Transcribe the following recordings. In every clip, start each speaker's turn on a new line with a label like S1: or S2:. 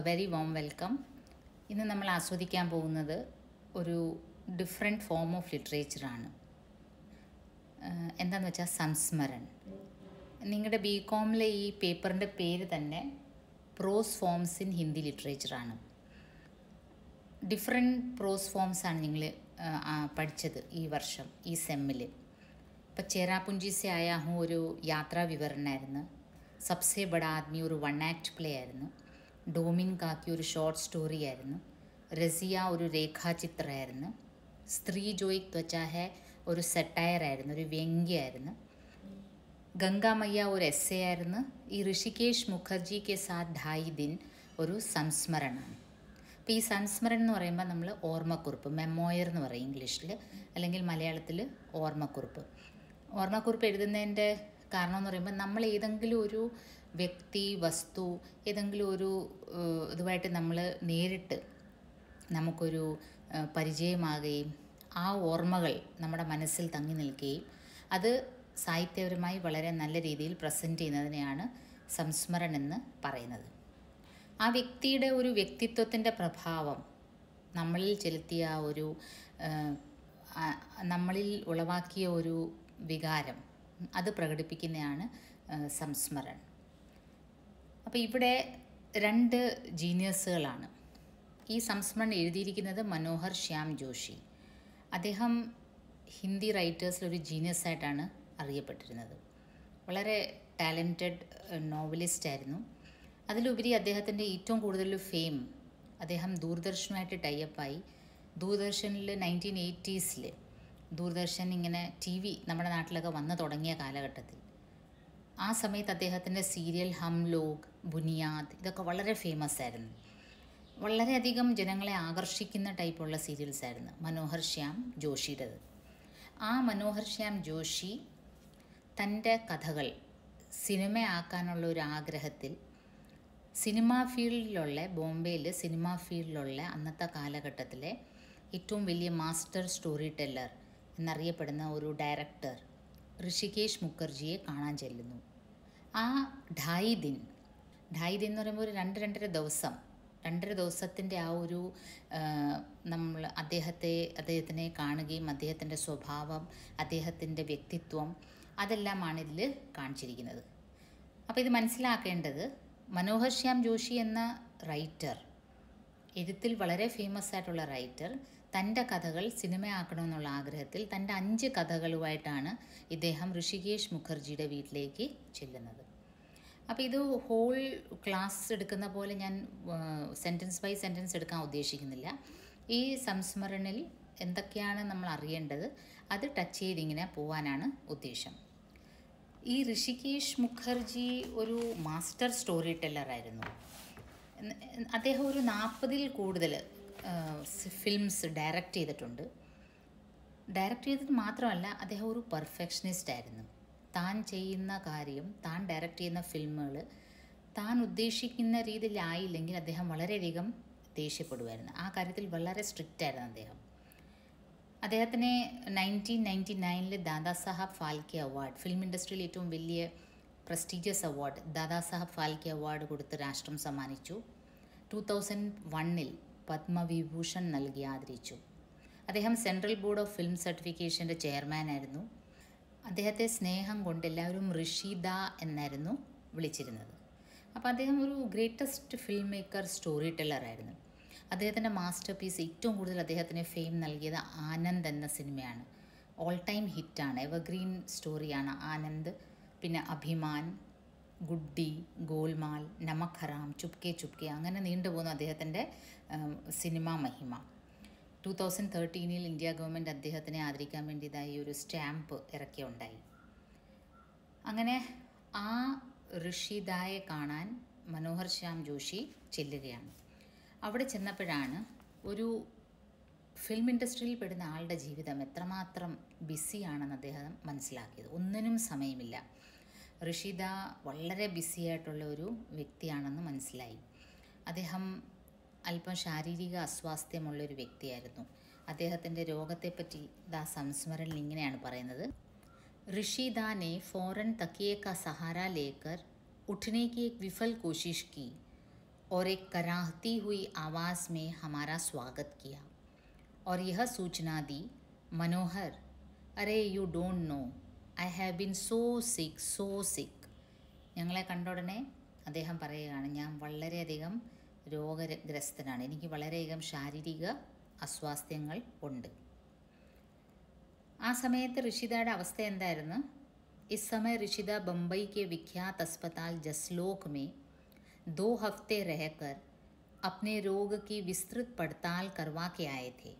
S1: A very warm welcome ഇന്ന് നമ്മൾ ആസ്വദിക്കാൻ പോകുന്നത് ഒരു ഡിഫറെൻറ്റ് ഫോം ഓഫ് ലിറ്ററേച്ചറാണ് എന്താണെന്ന് വെച്ചാൽ സംസ്മരൺ നിങ്ങളുടെ ബി കോമിലെ ഈ പേപ്പറിൻ്റെ പേര് തന്നെ പ്രോസ് ഫോംസ് ഇൻ ഹിന്ദി ലിറ്ററേച്ചറാണ് ഡിഫറെൻറ്റ് പ്രോസ് ഫോംസാണ് നിങ്ങൾ പഠിച്ചത് ഈ വർഷം ഈ സെമ്മിൽ ഇപ്പം ചേരാപുഞ്ചി സെ ആയ ഹും ഒരു യാത്രാ വിവരണമായിരുന്നു സബ്സെ ബഡ ആദ്മി ഒരു വൺ ആക്ട് പ്ലേ ആയിരുന്നു ഡോമിൻ കാക്കി ഒരു ഷോർട്ട് സ്റ്റോറി ആയിരുന്നു റസിയ ഒരു രേഖാചിത്രമായിരുന്നു സ്ത്രീ ജോയിക് ത്വച്ച ഹെ ഒരു സെറ്റയർ ആയിരുന്നു ഒരു വ്യംഗ്യമായിരുന്നു ഗംഗാമയ്യ ഒരു എസ് എ ആയിരുന്നു ഈ ഋഷികേഷ് മുഖർജി കെ സാത്ത് ഢായി ദിൻ ഒരു സംസ്മരണമാണ് അപ്പോൾ ഈ സംസ്മരൺ എന്ന് പറയുമ്പോൾ നമ്മൾ ഓർമ്മക്കുറിപ്പ് മെമ്മോയർ എന്ന് പറയും ഇംഗ്ലീഷിൽ അല്ലെങ്കിൽ മലയാളത്തിൽ ഓർമ്മക്കുറിപ്പ് ഓർമ്മക്കുറിപ്പ് എഴുതുന്നതിൻ്റെ കാരണം എന്ന് പറയുമ്പോൾ നമ്മൾ ഏതെങ്കിലും ഒരു വ്യക്തി വസ്തു ഏതെങ്കിലും ഒരു ഇതുമായിട്ട് നമ്മൾ നേരിട്ട് നമുക്കൊരു പരിചയമാകുകയും ആ ഓർമ്മകൾ നമ്മുടെ മനസ്സിൽ തങ്ങി നിൽക്കുകയും അത് സാഹിത്യപരമായി വളരെ നല്ല രീതിയിൽ പ്രസൻറ്റ് ചെയ്യുന്നതിനെയാണ് സംസ്മരൺ എന്ന് പറയുന്നത് ആ വ്യക്തിയുടെ ഒരു വ്യക്തിത്വത്തിൻ്റെ പ്രഭാവം നമ്മളിൽ ചെലുത്തിയ ആ ഒരു നമ്മളിൽ ഉളവാക്കിയ ഒരു വികാരം അത് പ്രകടിപ്പിക്കുന്നതാണ് സംസ്മരൺ അപ്പോൾ ഇവിടെ രണ്ട് ജീനിയസുകളാണ് ഈ സംസ്മരൺ എഴുതിയിരിക്കുന്നത് മനോഹർ ശ്യാം ജോഷി അദ്ദേഹം ഹിന്ദി റൈറ്റേഴ്സിൽ ഒരു ജീനിയസ് ആയിട്ടാണ് അറിയപ്പെട്ടിരുന്നത് വളരെ ടാലൻറ്റഡ് നോവലിസ്റ്റ് ആയിരുന്നു അതിലുപരി അദ്ദേഹത്തിൻ്റെ ഏറ്റവും കൂടുതൽ ഫെയിം അദ്ദേഹം ദൂരദർശനുമായിട്ട് ടൈപ്പായി ദൂരദർശനിൽ നയൻറ്റീൻ എയ്റ്റീസിൽ ദൂരദർശൻ ഇങ്ങനെ ടി വി നമ്മുടെ നാട്ടിലൊക്കെ വന്നു തുടങ്ങിയ കാലഘട്ടത്തിൽ ആ സമയത്ത് അദ്ദേഹത്തിൻ്റെ സീരിയൽ ഹം ലോഗ് ബുനിയാദ് ഇതൊക്കെ വളരെ ഫേമസ് ആയിരുന്നു വളരെയധികം ജനങ്ങളെ ആകർഷിക്കുന്ന ടൈപ്പുള്ള സീരിയൽസ് ആയിരുന്നു മനോഹർ ശ്യാം ജോഷിയുടേത് ആ മനോഹർ ശ്യാം ജോഷി തൻ്റെ കഥകൾ സിനിമയാക്കാനുള്ള ഒരു ആഗ്രഹത്തിൽ സിനിമാ ഫീൽഡിലുള്ള ബോംബെയിൽ സിനിമാ ഫീൽഡിലുള്ള അന്നത്തെ കാലഘട്ടത്തിലെ ഏറ്റവും വലിയ മാസ്റ്റർ സ്റ്റോറി ടെല്ലർ എന്നറിയപ്പെടുന്ന ഒരു ഡയറക്ടർ ഋഷികേഷ് മുഖർജിയെ കാണാൻ ചെല്ലുന്നു ആ ഢായി ദിൻ ഢായി ദിൻ എന്ന് പറയുമ്പോൾ ഒരു രണ്ട് രണ്ടര ദിവസം രണ്ടര ദിവസത്തിൻ്റെ ആ ഒരു നമ്മൾ അദ്ദേഹത്തെ അദ്ദേഹത്തിനെ കാണുകയും അദ്ദേഹത്തിൻ്റെ സ്വഭാവം അദ്ദേഹത്തിൻ്റെ വ്യക്തിത്വം അതെല്ലാമാണ് ഇതിൽ കാണിച്ചിരിക്കുന്നത് അപ്പോൾ ഇത് മനസ്സിലാക്കേണ്ടത് മനോഹർ ശ്യാം ജോഷി എന്ന റൈറ്റർ എഴുത്തിൽ വളരെ ഫേമസ് ആയിട്ടുള്ള റൈറ്റർ തൻ്റെ കഥകൾ സിനിമയാക്കണമെന്നുള്ള ആഗ്രഹത്തിൽ തൻ്റെ അഞ്ച് കഥകളുമായിട്ടാണ് ഇദ്ദേഹം ഋഷികേഷ് മുഖർജിയുടെ വീട്ടിലേക്ക് ചെല്ലുന്നത് അപ്പോൾ ഇത് ഹോൾ ക്ലാസ് എടുക്കുന്ന പോലെ ഞാൻ സെൻറ്റൻസ് ബൈ സെൻറ്റൻസ് എടുക്കാൻ ഉദ്ദേശിക്കുന്നില്ല ഈ സംസ്മരണിൽ എന്തൊക്കെയാണ് നമ്മൾ അറിയേണ്ടത് അത് ടച്ച് ചെയ്തിങ്ങനെ പോകാനാണ് ഉദ്ദേശം ഈ ഋഷികേഷ് മുഖർജി ഒരു മാസ്റ്റർ സ്റ്റോറി ടെല്ലറായിരുന്നു അദ്ദേഹം ഒരു നാൽപ്പതിൽ കൂടുതൽ ഫിലിംസ് ഡയറക്റ്റ് ചെയ്തിട്ടുണ്ട് ഡയറക്റ്റ് ചെയ്തത് മാത്രമല്ല അദ്ദേഹം ഒരു പെർഫെക്ഷനിസ്റ്റ് ആയിരുന്നു താൻ ചെയ്യുന്ന കാര്യം താൻ ഡയറക്റ്റ് ചെയ്യുന്ന ഫിലിമുകൾ താൻ ഉദ്ദേശിക്കുന്ന രീതിയിലായില്ലെങ്കിൽ അദ്ദേഹം വളരെയധികം ദേഷ്യപ്പെടുമായിരുന്നു ആ കാര്യത്തിൽ വളരെ സ്ട്രിക്റ്റ് ആയിരുന്നു അദ്ദേഹം അദ്ദേഹത്തിന് നയൻറ്റീൻ നയൻറ്റി നയനിൽ Dadasaheb Phalke award film ഇൻഡസ്ട്രിയിൽ ഏറ്റവും വലിയ prestigious award Dadasaheb Phalke award കൊടുത്ത് രാഷ്ട്രം സമ്മാനിച്ചു ടു തൗസൻഡ് വണ്ണിൽ പത്മവിഭൂഷൺ നൽകി ആദരിച്ചു അദ്ദേഹം സെൻട്രൽ ബോർഡ് ഓഫ് ഫിലിം സർട്ടിഫിക്കേഷൻ്റെ ചെയർമാനായിരുന്നു അദ്ദേഹത്തെ സ്നേഹം കൊണ്ട് എല്ലാവരും ഋഷിദ എന്നായിരുന്നു വിളിച്ചിരുന്നത് അപ്പോൾ അദ്ദേഹം ഒരു ഗ്രേറ്റസ്റ്റ് ഫിലിം മേക്കർ സ്റ്റോറി ടെല്ലറായിരുന്നു അദ്ദേഹത്തിൻ്റെ മാസ്റ്റർ പീസ് ഏറ്റവും കൂടുതൽ അദ്ദേഹത്തിന് ഫെയിം നൽകിയത് ആനന്ദ് എന്ന സിനിമയാണ് ഓൾ ടൈം ഹിറ്റാണ് എവർഗ്രീൻ സ്റ്റോറിയാണ് ആനന്ദ് പിന്നെ അഭിമാൻ ഗുഡ്ഡി ഗോൽമാൽ നമക് ഹറാം ചുപ്കെ ചുപ്കെ അങ്ങനെ നീണ്ടുപോകുന്നു അദ്ദേഹത്തിൻ്റെ സിനിമാ മഹിമ ടു തൗസൻഡ് തേർട്ടീനിൽ ഇന്ത്യ ഗവൺമെൻറ് അദ്ദേഹത്തിനെ ആദരിക്കാൻ വേണ്ടിയതായി ഒരു സ്റ്റാമ്പ് ഇറക്കിയുണ്ടായി അങ്ങനെ ആ ഋഷിദായെ കാണാൻ മനോഹർ ശ്യാം ജോഷി ചെല്ലുകയാണ് അവിടെ ചെന്നപ്പോഴാണ് ഒരു ഫിലിം ഇൻഡസ്ട്രിയിൽ പെടുന്ന ആളുടെ ജീവിതം എത്രമാത്രം ബിസിയാണെന്ന് അദ്ദേഹം മനസ്സിലാക്കിയത് ഒന്നിനും സമയമില്ല ഋഷിദ വളരെ ബിസി ആയിട്ടുള്ള ഒരു വ്യക്തിയാണെന്ന് മനസ്സിലായി അദ്ദേഹം അല്പം ശാരീരിക അസ്വാസ്ഥ്യമുള്ള ഒരു വ്യക്തിയായിരുന്നു അദ്ദേഹത്തിൻ്റെ രോഗത്തെപ്പറ്റി ദാ സംസ്മരണിൽ ഇങ്ങനെയാണ് പറയുന്നത് ऋषिदा ने फौरन तकिए का सहारा लेकर उठने की एक विफल कोशिश की और एक कराहती हुई आवाज़ में हमारा स्वागत किया और यह सूचना दी मनोहर अरे you don't know I have been so sick so sick ഞങ്ങളെ കണ്ട ഉടനെ അദ്ദേഹം പറയുകയാണ് ഞാൻ വളരെയധികം രോഗഗ്രസ്തനാണ് എനിക്ക് വളരെയധികം ശാരീരിക അസ്വാസ്ഥ്യങ്ങൾ ഉണ്ട് ആ സമയത്ത് ഋഷിതയുടെ അവസ്ഥ എന്തായിരുന്നു इस समय ऋषिदा बम्बई के विख्यात अस्पताल जसलोक में दो हफ्ते रहकर अपने रोग की विस्तृत पड़ताल करवा के आए थे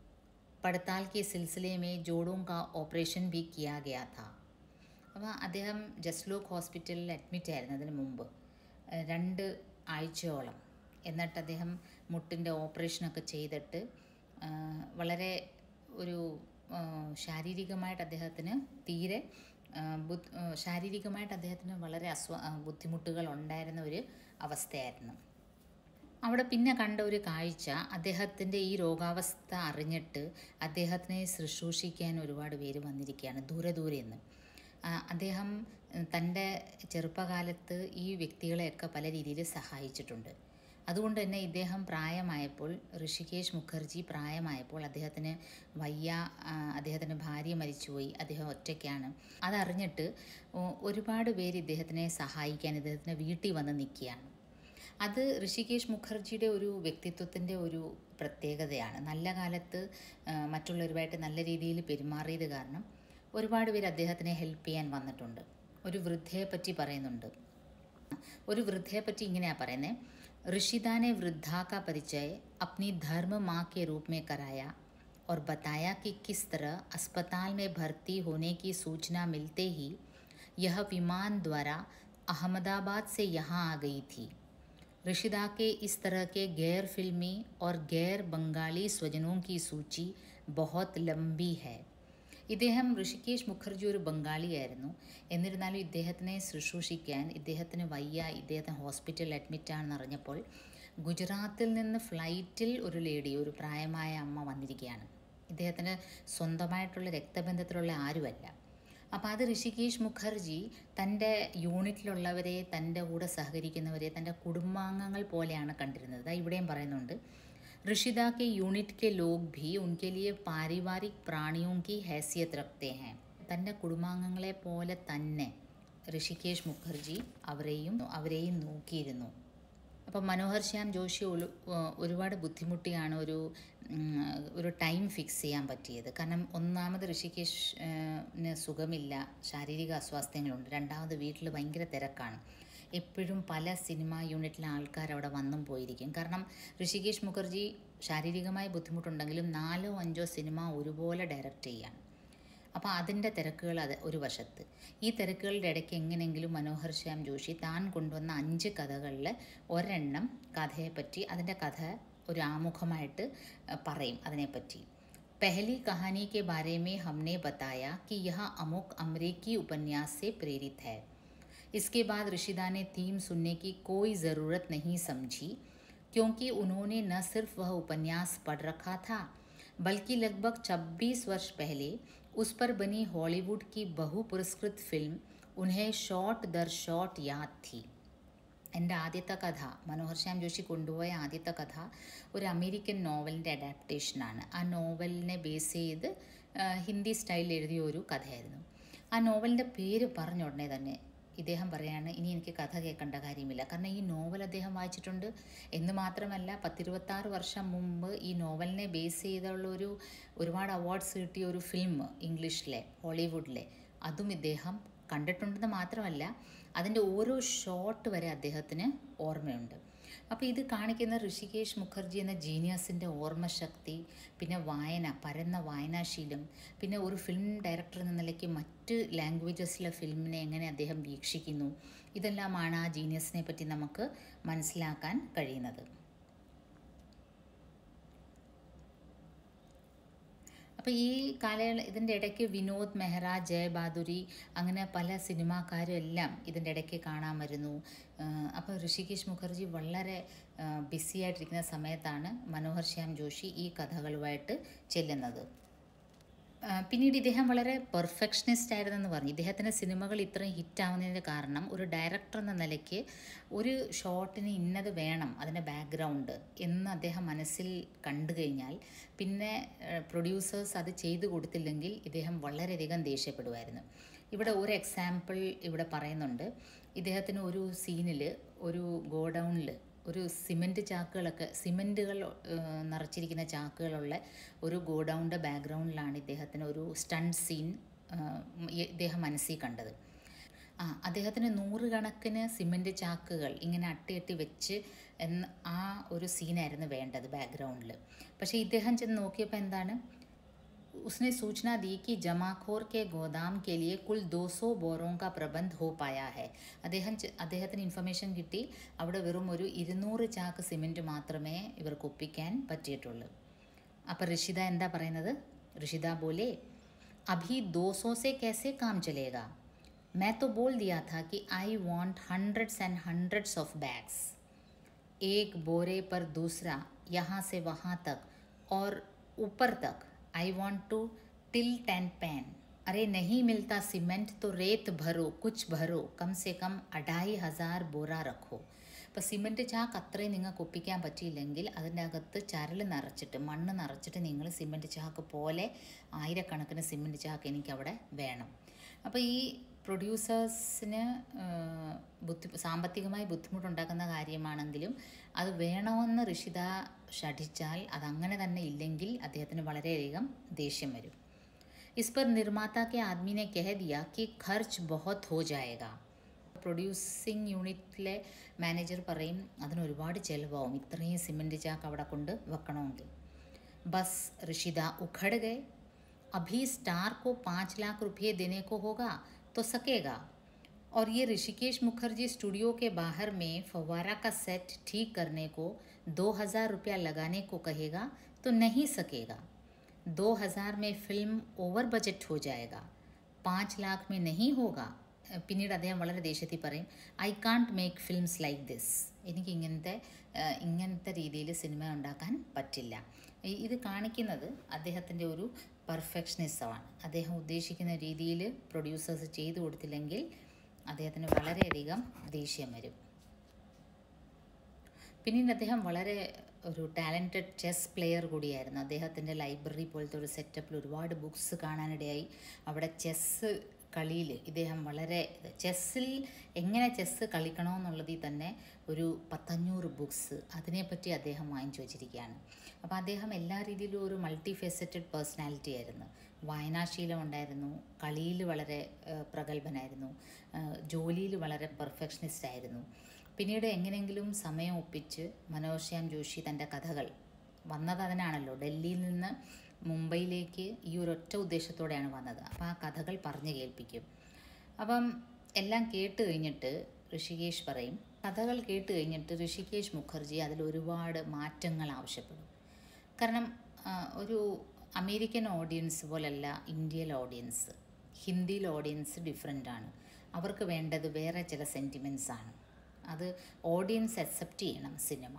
S1: पड़ताल के सिलसिले में जोड़ों का ऑपरेशन भी किया गया था അപ്പോൾ അദ്ദേഹം ജസ്ലോക്ക് ഹോസ്പിറ്റലിൽ അഡ്മിറ്റ് ആയിരുന്നു അതിന് മുമ്പ് ഏഹ് രണ്ട് ആഴ്ചയോളം എന്നിട്ട് അദ്ദേഹം മുട്ടിൻ്റെ ഓപ്പറേഷനൊക്കെ ചെയ്തിട്ട് ആഹ് വളരെ ഒരു ആഹ് ശാരീരികമായിട്ട് അദ്ദേഹത്തിന് തീരെ ആഹ് ബുദ്ധ- ആഹ് ശാരീരികമായിട്ട് അദ്ദേഹത്തിന് വളരെ അസ്വ ആഹ് ബുദ്ധിമുട്ടുകൾ ഉണ്ടായിരുന്ന ഒരു അവസ്ഥയായിരുന്നു അവിടെ പിന്നെ കണ്ട ഒരു കാഴ്ച അദ്ദേഹത്തിൻ്റെ ഈ രോഗാവസ്ഥ അറിഞ്ഞിട്ട് അദ്ദേഹത്തിനെ ശുശ്രൂഷിക്കാൻ ഒരുപാട് പേര് വന്നിരിക്കുകയാണ് ദൂരെ ദൂരെ നിന്ന് ആ, അദ്ദേഹം ഉം, തൻ്റെ ചെറുപ്പകാലത്ത് ഈ വ്യക്തികളെയൊക്കെ പല രീതിയിൽ സഹായിച്ചിട്ടുണ്ട് അതുകൊണ്ട് തന്നെ ഇദ്ദേഹം പ്രായമായപ്പോൾ ഋഷികേശ് മുഖർജി പ്രായമായപ്പോൾ അദ്ദേഹത്തിന് വയ്യ ആ, അദ്ദേഹത്തിൻ്റെ ഭാര്യ മരിച്ചുപോയി അദ്ദേഹം ഒറ്റയ്ക്കാണ് അതറിഞ്ഞിട്ട് ഒ- ഒരുപാട് പേര് ഇദ്ദേഹത്തിനെ സഹായിക്കാൻ ഇദ്ദേഹത്തിൻ്റെ വീട്ടിൽ വന്ന് നിൽക്കുകയാണ് അത് ഋഷികേശ് മുഖർജിയുടെ ഒരു വ്യക്തിത്വത്തിൻ്റെ ഒരു പ്രത്യേകതയാണ് നല്ല കാലത്ത് ആ, മറ്റുള്ളവരുമായിട്ട് നല്ല രീതിയിൽ പെരുമാറിയത് കാരണം ഒരുപാട് പേര് അദ്ദേഹത്തിനെ ഹെൽപ്പ് ചെയ്യാൻ വന്നിട്ടുണ്ട് ഒരു വൃദ്ധയെ പറ്റി പറയുന്നുണ്ട് ഒരു വൃദ്ധയെ പറ്റി ഇങ്ങനെയാണ് പറയുന്നത് ऋषिदा ने वृद्धा का परिचय अपनी धर्म माँ के रूप में कराया और बताया कि किस तरह अस्पताल में भर्ती होने की सूचना मिलते ही यह विमान द्वारा अहमदाबाद से यहाँ आ गई थी ऋषिदा के इस तरह के गैर फिल्मी और गैर बंगाली स्वजनों की सूची बहुत लंबी है ഇദ്ദേഹം ഋഷികേശ് മുഖർജി ഒരു ബംഗാളിയായിരുന്നു എന്നിരുന്നാലും ഇദ്ദേഹത്തിനെ ശുശ്രൂഷിക്കാൻ ഇദ്ദേഹത്തിന് വയ്യ ഇദ്ദേഹത്തിന് ഹോസ്പിറ്റലിൽ അഡ്മിറ്റാണെന്ന് അറിഞ്ഞപ്പോൾ ഗുജറാത്തിൽ നിന്ന് ഫ്ലൈറ്റിൽ ഒരു ലേഡി ഒരു പ്രായമായ അമ്മ വന്നിരിക്കുകയാണ് ഇദ്ദേഹത്തിന് സ്വന്തമായിട്ടുള്ള രക്തബന്ധത്തിലുള്ള ആരുമല്ല അപ്പോൾ അത് ഋഷികേശ് മുഖർജി തൻ്റെ യൂണിറ്റിലുള്ളവരെ തൻ്റെ കൂടെ സഹകരിക്കുന്നവരെ തൻ്റെ കുടുംബാംഗങ്ങൾ പോലെയാണ് കണ്ടിരുന്നത് ദാ ഇവിടെയും പറയുന്നുണ്ട് ऋषिदा के യൂണിറ്റ് के लोग भी उनके लिए पारिवारिक प्राणियों की हैसियत रखते हैं തൻ്റെ കുടുംബാംഗങ്ങളെ പോലെ തന്നെ ഋഷികേശ് മുഖർജി അവരെയും അവരെയും നോക്കിയിരുന്നു അപ്പോൾ മനോഹർ ശ്യാം ജോഷി ഒരു ഒരുപാട് ബുദ്ധിമുട്ടിയാണ് ഒരു ഉം, ഒരു ടൈം ഫിക്സ് ചെയ്യാൻ പറ്റിയത് കാരണം ഒന്നാമത് ഋഷികേശ് ഏഹ്, ന് സുഖമില്ല ശാരീരിക അസ്വാസ്ഥ്യങ്ങളുണ്ട് രണ്ടാമത് വീട്ടിൽ ഭയങ്കര തിരക്കാണ് എപ്പോഴും പല സിനിമ യൂണിറ്റിലെ ആൾക്കാർ അവിടെ വന്നും പോയിരിക്കും കാരണം ഋഷികേശ് മുഖർജി ശാരീരികമായ ബുദ്ധിമുട്ടുണ്ടെങ്കിലും നാലോ അഞ്ചോ സിനിമ ഒരുപോലെ ഡയറക്റ്റ് ചെയ്യാണ് അപ്പോൾ അതിൻ്റെ തിരക്കുകൾ അത് ഒരു വശത്ത് ഈ തിരക്കുകളുടെ ഇടയ്ക്ക് എങ്ങനെയെങ്കിലും മനോഹർ ശ്യാം ജോഷി താൻ കൊണ്ടുവന്ന അഞ്ച് കഥകളിൽ ഒരെണ്ണം കഥയെപ്പറ്റി അതിൻ്റെ കഥ ഒരു ആമുഖമായിട്ട് അഹ്, പറയും അതിനെപ്പറ്റി पहली कहानी के बारे में हमने बताया कि यह अमुक अमरीकी उपन्यास से प्रेरित है इसके बाद ऋषिदा ने थीम सुनने की कोई ज़रूरत नहीं समझी क्योंकि उन्होंने न सिर्फ वह उपन्यास पढ़ रखा था बल्कि लगभग 26 वर्ष पहले उस पर बनी हॉलीवुड की बहु पुरस्कृत फिल्म उन्हें शॉट दर शॉट याद थी എൻ്റെ ആദ്യത്തെ കഥ മനോഹർ ശ്യാം ജോഷി കൊണ്ടുപോയ ആദ്യത്തെ കഥ ഒരു അമേരിക്കൻ നോവലിൻ്റെ അഡാപ്റ്റേഷനാണ് ആ നോവലിനെ ബേസ് ചെയ്ത് ആ, ഹിന്ദി സ്റ്റൈലിൽ എഴുതിയ ഒരു കഥയായിരുന്നു ആ നോവലിൻ്റെ പേര് പറഞ്ഞ ഉടനെ തന്നെ ഇദ്ദേഹം പറയാണ് ഇനി എനിക്ക് കഥ കേൾക്കേണ്ട കാര്യമില്ല കാരണം ഈ നോവൽ അദ്ദേഹം വായിച്ചിട്ടുണ്ട് എന്ന് മാത്രമല്ല പത്തിരുപത്താറ് വർഷം മുമ്പ് ഈ നോവലിനെ ബേസ് ചെയ്തുള്ള ഒരു ഒരുപാട് അവാർഡ്സ് കിട്ടിയ ഒരു ഫിലിം ഇംഗ്ലീഷിലെ ഹോളിവുഡിലെ അതും ഇദ്ദേഹം കണ്ടിട്ടുണ്ടെന്ന് മാത്രമല്ല അതിൻ്റെ ഓരോ ഷോട്ട് വരെ അദ്ദേഹത്തിന് ഓർമ്മയുണ്ട് അപ്പോൾ ഇത് കാണിക്കുന്ന ഋഷികേശ് മുഖർജി എന്ന ജീനിയസിൻ്റെ ഓർമ്മശക്തി പിന്നെ വായന പരന്ന വായനാശീലം പിന്നെ ഒരു ഫിലിം ഡയറക്ടർ എന്ന നിലയ്ക്ക് മറ്റ് ലാംഗ്വേജസിലെ ഫിലിമിനെ എങ്ങനെ അദ്ദേഹം വീക്ഷിക്കുന്നു ഇതെല്ലാമാണ് ആ ജീനിയസിനെ പറ്റി നമുക്ക് മനസ്സിലാക്കാൻ കഴിയുന്നത് അപ്പോൾ ഈ കാലയള ഇതിൻ്റെ ഇടയ്ക്ക് വിനോദ് മെഹ്റ ജയ ബാദുരി അങ്ങനെ പല സിനിമാക്കാരും എല്ലാം ഇതിൻ്റെ ഇടയ്ക്ക് കാണാൻ വരുന്നു അപ്പോൾ ഋഷികേശ് മുഖർജി വളരെ ബിസി ആയിട്ടിരിക്കുന്ന സമയത്താണ് മനോഹർ ശ്യാം ജോഷി ഈ കഥകളുമായിട്ട് ചെല്ലുന്നത് ആ, പിന്നീട് ഇദ്ദേഹം വളരെ പെർഫെക്ഷനിസ്റ്റ് ആയിരുന്നെന്ന് പറഞ്ഞു ഇദ്ദേഹത്തിൻ്റെ സിനിമകൾ ഇത്രയും ഹിറ്റാവുന്നതിൻ്റെ കാരണം ഒരു ഡയറക്ടർ എന്ന നിലയ്ക്ക് ഒരു ഷോട്ടിന് ഇന്നത് വേണം അതിൻ്റെ ബാക്ക്ഗ്രൗണ്ട് എന്ന് അദ്ദേഹം മനസ്സിൽ കണ്ടു കഴിഞ്ഞാൽ പിന്നെ പ്രൊഡ്യൂസേഴ്സ് അത് ചെയ്തു കൊടുത്തില്ലെങ്കിൽ ഇദ്ദേഹം വളരെയധികം ദേഷ്യപ്പെടുമായിരുന്നു ഇവിടെ ഒരു എക്സാമ്പിൾ ഇവിടെ പറയുന്നുണ്ട് ഇദ്ദേഹത്തിന് ഒരു സീനിൽ ഒരു ഗോഡൗണിൽ ഒരു സിമൻറ്റ് ചാക്കുകളൊക്കെ സിമൻറ്റുകൾ നിറച്ചിരിക്കുന്ന ചാക്കുകളുള്ള ഒരു ഗോഡൗണിൻ്റെ ബാക്ക്ഗ്രൗണ്ടിലാണ് ഇദ്ദേഹത്തിന് ഒരു സ്റ്റണ്ട് സീൻ ഇദ്ദേഹം മനസ്സിൽ കണ്ടത് ആ അദ്ദേഹത്തിന് നൂറുകണക്കിന് സിമൻറ്റ് ചാക്കുകൾ ഇങ്ങനെ അട്ടിയട്ടി വെച്ച് എന്ന് ആ ഒരു സീനായിരുന്നു വേണ്ടത് ബാക്ക്ഗ്രൗണ്ടിൽ പക്ഷേ ഇദ്ദേഹം ചെന്ന് നോക്കിയപ്പോൾ എന്താണ് उसने सूचना दी कि जमाखोर के गोदाम के लिए कुल 200 बोरों का प्रबंध हो पाया है അദ്ദേഹം ചെ- അദ്ദേഹത്തിന് ഇൻഫർമേഷൻ കിട്ടി അവിടെ വെറും ഒരു ഇരുന്നൂറ് ചാക്ക് സിമെൻറ്റ് മാത്രമേ ഇവർക്ക് ഒപ്പിക്കാൻ പറ്റിയിട്ടുള്ളൂ അപ്പോൾ ഋഷിത എന്താ പറയുന്നത് ഋഷിത बोले अभी 200 से कैसे काम चलेगा मैं तो बोल दिया था कि I want hundreds and hundreds of bags एक बोरे पर दूसरा यहाँ से वहाँ तक और ऊपर तक I want to tilt and pan अरे नहीं मिलता सीमेंट तो रेत भरो कुछ भरो कम से कम अढ़ाई हज़ार बोरा रखो ഇപ്പോൾ സിമൻറ്റ് ചാക്ക് അത്രയും നിങ്ങൾക്ക് ഒപ്പിക്കാൻ പറ്റിയില്ലെങ്കിൽ അതിൻ്റെ അകത്ത് ചരൽ നിറച്ചിട്ട് മണ്ണ് നിറച്ചിട്ട് നിങ്ങൾ സിമൻറ്റ് ചാക്ക് പോലെ ആയിരക്കണക്കിന് സിമൻറ്റ് ചാക്ക് എനിക്കവിടെ വേണം അപ്പോൾ ഈ പ്രൊഡ്യൂസേഴ്സിന് ബുദ്ധി സാമ്പത്തികമായി ബുദ്ധിമുട്ടുണ്ടാക്കുന്ന കാര്യമാണെങ്കിലും അത് വേണമെന്ന് ഋഷിത ഷഠിച്ചാൽ അതങ്ങനെ തന്നെ ഇല്ലെങ്കിൽ അദ്ദേഹത്തിന് വളരെയധികം ദേഷ്യം വരും इस पर निर्माता के आदमी ने कह दिया कि खर्च बहुत हो जाएगा പ്രൊഡ്യൂസിങ് യൂണിറ്റിലെ മാനേജർ പറയും അതിന് ഒരുപാട് ചിലവാകും ഇത്രയും സിമൻറ്റ് ചാക്ക് അവിടെ കൊണ്ട് വെക്കണമെങ്കിൽ बस ऋषिदा उखड़ गए अभी स्टार को पाँच लाख रुपये देने को होगा तो सकेगा और ये ऋषिकेश मुखर्जी स्टूडियो के बाहर में फव्वारा का सेट ठीक करने को दो हज़ार रुपया लगाने को कहेगा तो नहीं सकेगा दो हज़ार में फिल्म ओवर बजट हो जाएगा पाँच लाख में नहीं होगा പിന്നീട് അദ്ദേഹം വളരെ ദേഷ്യത്തിൽ പറയും I can't make films like this എനിക്ക് ഇങ്ങനത്തെ ഏഹ്, ഇങ്ങനത്തെ രീതിയിൽ സിനിമ ഉണ്ടാക്കാൻ പറ്റില്ല ഈ- ഇത് കാണിക്കുന്നത് അദ്ദേഹത്തിൻ്റെ ഒരു പെർഫെക്ഷനിസമാണ് അദ്ദേഹം ഉദ്ദേശിക്കുന്ന രീതിയിൽ പ്രൊഡ്യൂസേഴ്സ് ചെയ്തു കൊടുത്തില്ലെങ്കിൽ അദ്ദേഹത്തിന് വളരെയധികം ദേഷ്യം വരും പിന്നീട് അദ്ദേഹം വളരെ ഒരു ടാലൻറ്റഡ് ചെസ് പ്ലെയർ കൂടിയായിരുന്നു അദ്ദേഹത്തിൻ്റെ ലൈബ്രറി പോലത്തെ ഒരു സെറ്റപ്പിൽ ഒരുപാട് ബുക്സ് കാണാനിടയായി അവിടെ ചെസ്സ് കളിയിൽ ഇദ്ദേഹം വളരെ ചെസ്സിൽ എങ്ങനെ ചെസ്സ് കളിക്കണമെന്നുള്ളതിൽ തന്നെ ഒരു പത്തഞ്ഞൂറ് ബുക്സ് അതിനെപ്പറ്റി അദ്ദേഹം വാങ്ങിച്ചു വച്ചിരിക്കുകയാണ് അപ്പോൾ അദ്ദേഹം എല്ലാ രീതിയിലും ഒരു മൾട്ടി ഫെസറ്റഡ് പേഴ്സണാലിറ്റി ആയിരുന്നു വായനാശീലം ഉണ്ടായിരുന്നു കളിയിൽ വളരെ ഏഹ്, പ്രഗത്ഭനായിരുന്നു ഏഹ്, ജോലിയിൽ വളരെ പെർഫെക്ഷനിസ്റ്റ് ആയിരുന്നു പിന്നീട് എങ്ങനെയെങ്കിലും സമയം ഒപ്പിച്ച് മനോജ് ശ്യാം ജോഷി തൻ്റെ കഥകൾ വന്നത് അതിനാണല്ലോ ഡൽഹിയിൽ നിന്ന് മുംബൈയിലേക്ക് ഈ ഒരൊറ്റ ഉദ്ദേശത്തോടെയാണ് വന്നത് അപ്പോൾ ആ കഥകൾ പറഞ്ഞു കേൾപ്പിക്കും അപ്പം എല്ലാം കേട്ട് കഴിഞ്ഞിട്ട് ഋഷികേഷ് പറയും കഥകൾ കേട്ട് കഴിഞ്ഞിട്ട് ഋഷികേഷ് മുഖർജി അതിൽ ഒരുപാട് മാറ്റങ്ങൾ ആവശ്യപ്പെടും കാരണം ആ, ഒരു അമേരിക്കൻ ഓഡിയൻസ് പോലല്ല ഇന്ത്യയിലെ ഓഡിയൻസ് ഹിന്ദിയിലെ ഓഡിയൻസ് ഡിഫറെൻ്റ് ആണ് അവർക്ക് വേണ്ടത് വേറെ ചില സെൻറ്റിമെൻറ്റ്സ് ആണ് അത് ഓഡിയൻസ് അക്സെപ്റ്റ് ചെയ്യണം സിനിമ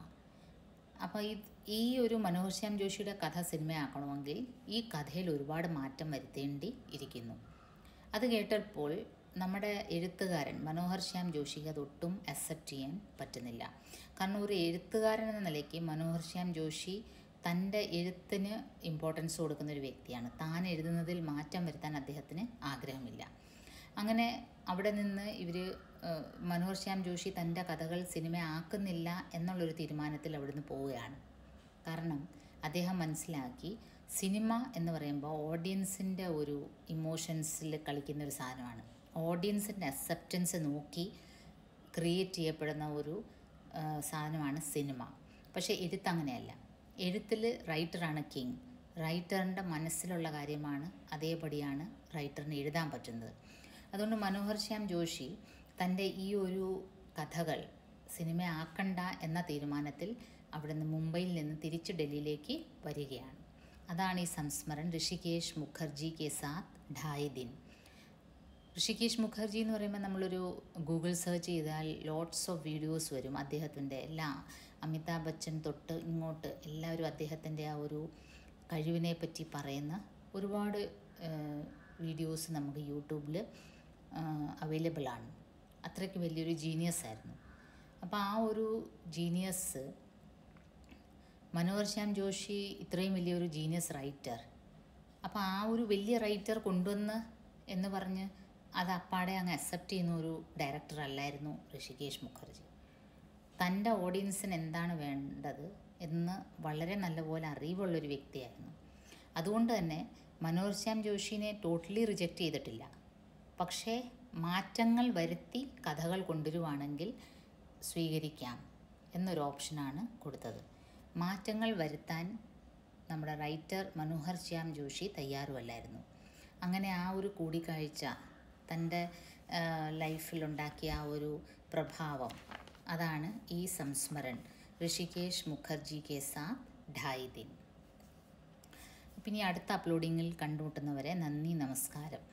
S1: അപ്പോൾ ഈ ഈ ഒരു മനോഹർ ശ്യാം ജോഷിയുടെ കഥ സിനിമയാക്കണമെങ്കിൽ ഈ കഥയിൽ ഒരുപാട് മാറ്റം വരുത്തേണ്ടി ഇരിക്കുന്നു അത് കേട്ടപ്പോൾ നമ്മുടെ എഴുത്തുകാരൻ മനോഹർ ശ്യാം ജോഷിക്ക് അതൊട്ടും അക്സെപ്റ്റ് ചെയ്യാൻ പറ്റുന്നില്ല കാരണം ഒരു എഴുത്തുകാരൻ എന്ന നിലയ്ക്ക് മനോഹർ ശ്യാം ജോഷി തൻ്റെ എഴുത്തിന് ഇമ്പോർട്ടൻസ് കൊടുക്കുന്ന ഒരു വ്യക്തിയാണ് താൻ എഴുതുന്നതിൽ മാറ്റം വരുത്താൻ അദ്ദേഹത്തിന് ആഗ്രഹമില്ല അങ്ങനെ അവിടെ നിന്ന് ഇവർ മനോഹർ ശ്യാം ജോഷി തൻ്റെ കഥകൾ സിനിമ ആക്കുന്നില്ല എന്നുള്ളൊരു തീരുമാനത്തിൽ അവിടുന്ന് പോവുകയാണ് കാരണം അദ്ദേഹം മനസ്സിലാക്കി സിനിമ എന്ന് പറയുമ്പോൾ ഓഡിയൻസിൻ്റെ ഒരു ഇമോഷൻസിൽ കളിക്കുന്ന ഒരു സാധനമാണ് ഓഡിയൻസിൻ്റെ അക്സെപ്റ്റൻസ് നോക്കി ക്രിയേറ്റ് ചെയ്യപ്പെടുന്ന ഒരു ആ, സാധനമാണ് സിനിമ പക്ഷേ എഴുത്ത് അങ്ങനെയല്ല എഴുത്തിൽ റൈറ്ററാണ് കിങ് റൈറ്ററിൻ്റെ മനസ്സിലുള്ള കാര്യമാണ് അതേപടിയാണ് റൈറ്ററിന് എഴുതാൻ പറ്റുന്നത് അതുകൊണ്ട് മനോഹർ ശ്യാം ജോഷി തൻ്റെ ഈ ഒരു കഥകൾ സിനിമയാക്കണ്ട എന്ന തീരുമാനത്തിൽ അവിടുന്ന് മുംബൈയിൽ നിന്ന് തിരിച്ച് ഡൽഹിയിലേക്ക് വരികയാണ് അതാണ് ഈ സംസ്മരൺ ഋഷികേഷ് മുഖർജി കെ സാത്ത് ഢായി ദിൻ ഋഷികേഷ് മുഖർജി എന്ന് പറയുമ്പോൾ നമ്മളൊരു ഗൂഗിൾ സെർച്ച് ചെയ്താൽ ലോട്ട്സ് ഓഫ് വീഡിയോസ് വരും അദ്ദേഹത്തിൻ്റെ എല്ലാ അമിതാഭ് ബച്ചൻ തൊട്ട് ഇങ്ങോട്ട് എല്ലാവരും അദ്ദേഹത്തിൻ്റെ ആ ഒരു കഴിവിനെ പറ്റി പറയുന്ന ഒരുപാട് വീഡിയോസ് നമുക്ക് യൂട്യൂബിൽ അവൈലബിൾ ആണ് അത്രയ്ക്ക് വലിയൊരു ജീനിയസ് ആയിരുന്നു അപ്പോൾ ആ ഒരു ജീനിയസ് മനോഹർ ശ്യാം ജോഷി ഇത്രയും വലിയൊരു ജീനിയസ് റൈറ്റർ അപ്പോൾ ആ ഒരു വലിയ റൈറ്റർ കൊണ്ടുവന്ന് എന്ന് പറഞ്ഞ് അത് അപ്പാടെ അങ്ങ് അക്സെപ്റ്റ് ചെയ്യുന്ന ഒരു ഡയറക്ടർ അല്ലായിരുന്നു ഋഷികേഷ് മുഖർജി തൻ്റെ ഓഡിയൻസിന് എന്താണ് വേണ്ടത് എന്ന് വളരെ നല്ലപോലെ അറിവുള്ളൊരു വ്യക്തിയായിരുന്നു അതുകൊണ്ട് തന്നെ മനോഹർ ശ്യാം ജോഷിനെ ടോട്ടലി റിജക്റ്റ് ചെയ്തിട്ടില്ല പക്ഷേ മാറ്റങ്ങൾ വരുത്തി കഥകൾ കൊണ്ടുവരുവാണെങ്കിൽ സ്വീകരിക്കാം എന്നൊരു ഓപ്ഷനാണ് കൊടുത്തത് മാറ്റങ്ങൾ വരുത്താൻ നമ്മുടെ റൈറ്റർ മനോഹർ ശ്യാം ജോഷി തയ്യാറുമല്ലായിരുന്നു അങ്ങനെ ആ ഒരു കൂടിക്കാഴ്ച തൻ്റെ ലൈഫിലുണ്ടാക്കിയ ആ ഒരു പ്രഭാവം അതാണ് ഈ സംസ്മരൺ ഋഷികേഷ് മുഖർജി കെ സാത്ത് ഢായി ദിൻ പിന്നെ അടുത്ത അപ്ലോഡിങ്ങിൽ കണ്ടുമുട്ടുന്നവരെ നന്ദി നമസ്കാരം